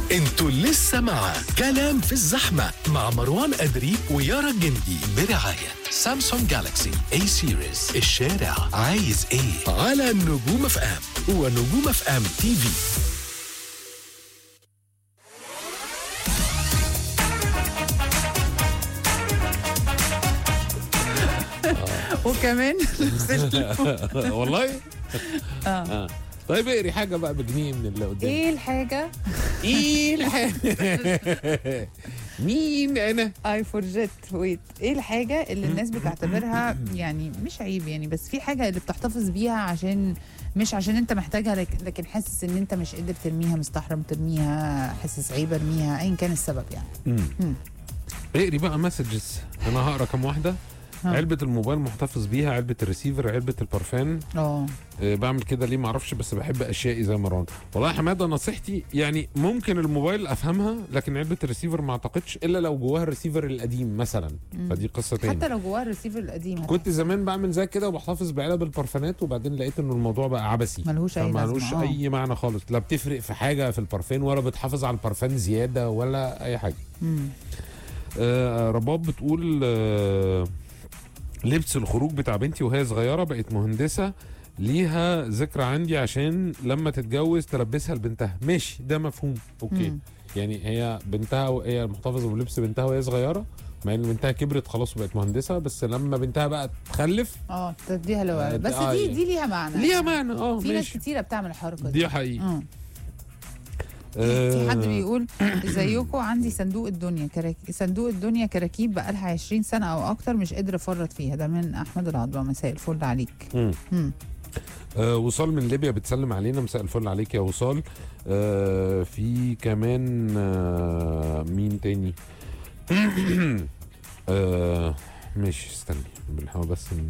انتوا لسه مع كلام في الزحمة مع مروان أدري ويارا الجندي برعاية سامسونج جالاكسي اي سيريز الشارع عايز ايه على نجوم اف ام ونجوم اف ام تي في وكمان والله اه طيب اقري حاجه بقى بجنيه من اللي قدام ايه الحاجه ايه الحاجه مين انا اي فورجيت ويت ايه الحاجه اللي الناس بتعتبرها يعني مش عيب يعني بس في حاجه اللي بتحتفظ بيها عشان مش عشان انت محتاجها لك- لكن حاسس ان انت مش قادر ترميها مستحرم ترميها حاسس عيب ارميها ايا كان السبب يعني مم. اقري بقى مسجز انا هقرا كام واحده ها. علبة الموبايل محتفظ بيها علبة الريسيفر علبة البرفان اه أه بعمل كده ليه معرفش بس بحب اشيائي زي مروان والله يا حماده نصيحتي يعني ممكن الموبايل افهمها لكن علبة الريسيفر ما اعتقدش الا لو جواها الريسيفر القديم مثلا فدي قصه تاني حتى لو جواه الريسيفر القديم كنت زمان بعمل زي كده وبحتفظ بعلب البرفانات وبعدين لقيت انه الموضوع بقى عبثي ملهوش أي ملهوش لازمة، آه. اي معنى خالص لا بتفرق في حاجه في البرفان ولا بتحافظ على البرفان زياده ولا اي حاجه مم. آه رباب بتقول آه لبس الخروج بتاع بنتي وهي صغيره بقت مهندسه ليها ذكرى عندي عشان لما تتجوز تلبسها لبنتها ماشي ده مفهوم اوكي مم. يعني هي بنتها وهي محتفظه بلبس بنتها وهي صغيره مع ان بنتها كبرت خلاص وبقت مهندسه بس لما بنتها بقى تخلف اه تديها لو آه، بس آه، دي يعني. دي ليها معنى ليها معنى اه في ناس ماشي كتيره بتعمل الحركه دي دي حقيقي اه آه، في حد بيقول زيكم عندي صندوق الدنيا كراك... صندوق الدنيا كراكيب بقالها 20 سنه او اكتر مش قادر افرط فيها ده من احمد العضوة مساء الفل عليك مم. مم. آه وصال من ليبيا بتسلم علينا مساء الفل عليك يا وصال آه في كمان آه مين تاني آه ماشي استني بنحاول بس ان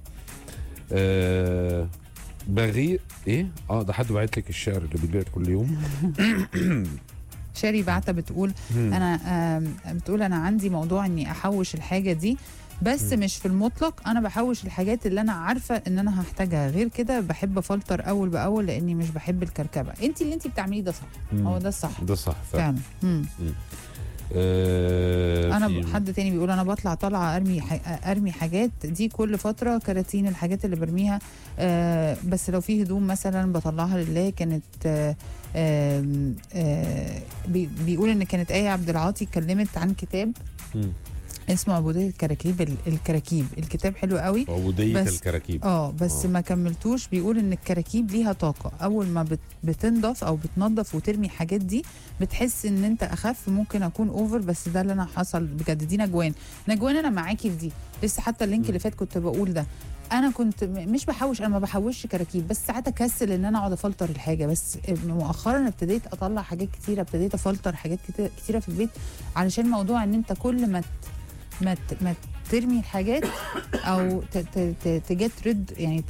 آه بغير ايه اه ده حد بعت لك الشعر اللي بيبعت كل يوم شاري بعتة بتقول مم. انا آم، بتقول انا عندي موضوع اني احوش الحاجه دي بس مم. مش في المطلق انا بحوش الحاجات اللي انا عارفه ان انا هحتاجها غير كده بحب افلتر اول باول لاني مش بحب الكركبه انت اللي انت بتعمليه ده صح مم. هو ده الصح ده صح فعلا فعلا مم. آه انا في- ب- حد تاني بيقول انا بطلع طالعه ارمي ح- ارمي حاجات دي كل فتره كراتين الحاجات اللي برميها آه بس لو في هدوم مثلا بطلعها لله كانت آه آم، آه بي- بيقول ان كانت ايه عبد العاطي اتكلمت عن كتاب مم. اسمه عبوديه الكراكيب ال- الكراكيب الكتاب حلو قوي عبودية بس- الكراكيب اه بس آه. ما كملتوش بيقول ان الكراكيب ليها طاقه اول ما بت- بتنضف او بتنضف وترمي حاجات دي بتحس ان انت اخف ممكن اكون اوفر بس ده اللي انا حصل بجد دي نجوان نجوان انا معاكي في دي لسه حتى اللينك اللي فات كنت بقول ده انا كنت م- مش بحوش انا ما بحوش كراكيب بس ساعات اكسل ان انا اقعد افلتر الحاجه بس مؤخرا ابتديت اطلع حاجات كتيره ابتديت افلتر حاجات كتير- كتيره في البيت علشان موضوع ان انت كل ما ت- ما ت- ما ترمي الحاجات او تجت ريد يعني